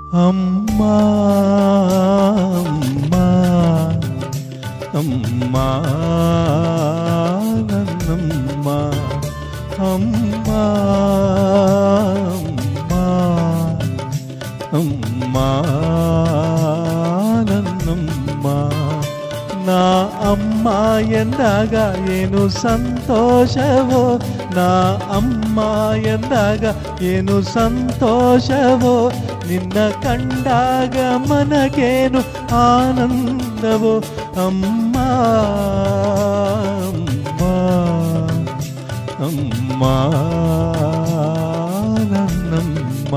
ಅಮ್ಮ ಅಮ್ಮ ಅಮ್ಮ ನನ್ನಮ್ಮ ಅಮ್ಮ ಅಮ್ಮ ಅಮ್ಮ ನನ್ನಮ್ಮ ನಾ ಅಮ್ಮ ಎಂದಾಗ ಏನು ಸಂತೋಷವೋ ನಾ ಅಮ್ಮ ಎಂದಾಗ ಏನು ಸಂತೋಷವೋ ನಿನ್ನ ಕಂಡಾಗ ಮನಗೇನು ಆನಂದವೋ ಅಮ್ಮ ಅಮ್ಮ ಅಮ್ಮ ನನ್ನಮ್ಮ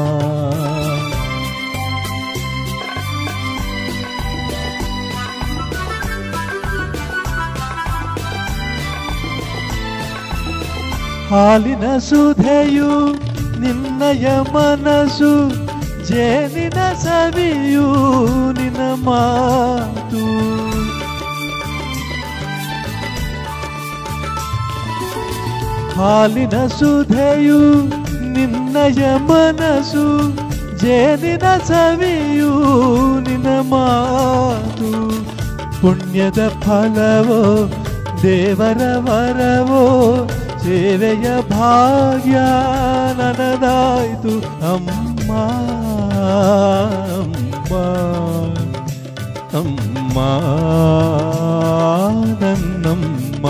ಹಾಲಿನ ಸುಧೆಯು ನಿನ್ನಯ ಮನಸ್ಸು ಜೇನಿನ ಸವಿಯು ನಿನ್ನ ಮಾತು ಹಾಲಿನ ಸುಧೆಯು ನಿನ್ನಯ ಮನಸ್ಸು ಜೇನಿನ ಸವಿಯು ನಿನ್ನ ಮಾತು ಪುಣ್ಯದ ಫಲವೋ ದೇವರ ವರವೋ ಸೇವೆಯ ಭಾಗ್ಯ ನನದಾಯ್ತು ಅಮ್ಮ ಅಮ್ಮ ಅಮ್ಮ ನನ್ನಮ್ಮ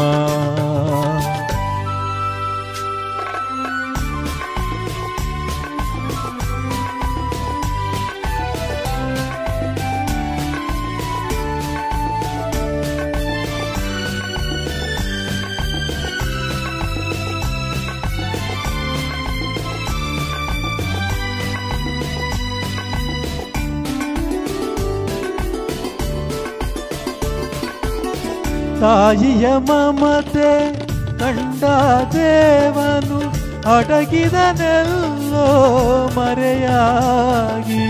ತಾಯಿಯ ಮಮತೆ ಕಂಡ ದೇವನು ಅಡಗಿದನೆಲ್ಲೋ ಮರೆಯಾಗಿ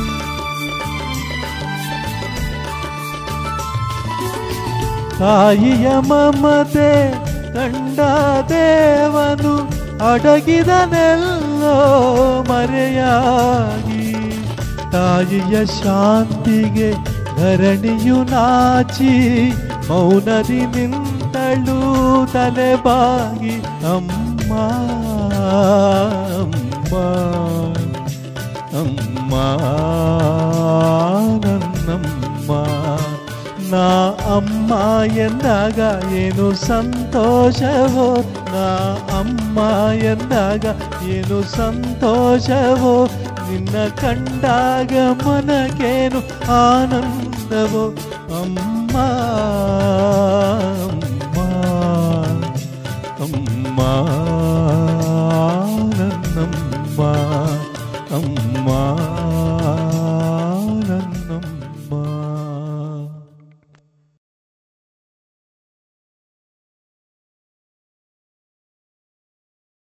ತಾಯಿಯ ಮಮತೆ ಕಂಡ ದೇವನು ಅಡಗಿದನೆಲ್ಲೋ ಮರೆಯಾಗಿ ತಾಯಿಯ ಶಾಂತಿಗೆ ಧರಣಿಯು ನಾಚಿ ಮೌನದಿ ನಿಂತಳು ತಲೆಬಾಗಿ ಅಮ್ಮ ಅಮ್ಮ ಅಮ್ಮ ನನ್ನಮ್ಮ ನಾ ಅಮ್ಮ ಎಂದಾಗ ಏನು ಸಂತೋಷವೋ ನಾ ಅಮ್ಮ ಎಂದಾಗ ಏನು ಸಂತೋಷವೋ ನಿನ್ನ ಕಂಡಾಗ ಮನಗೇನು ಆನಂದವೋ ಅಮ್ಮ ಅಮ್ಮ ಅಮ್ಮ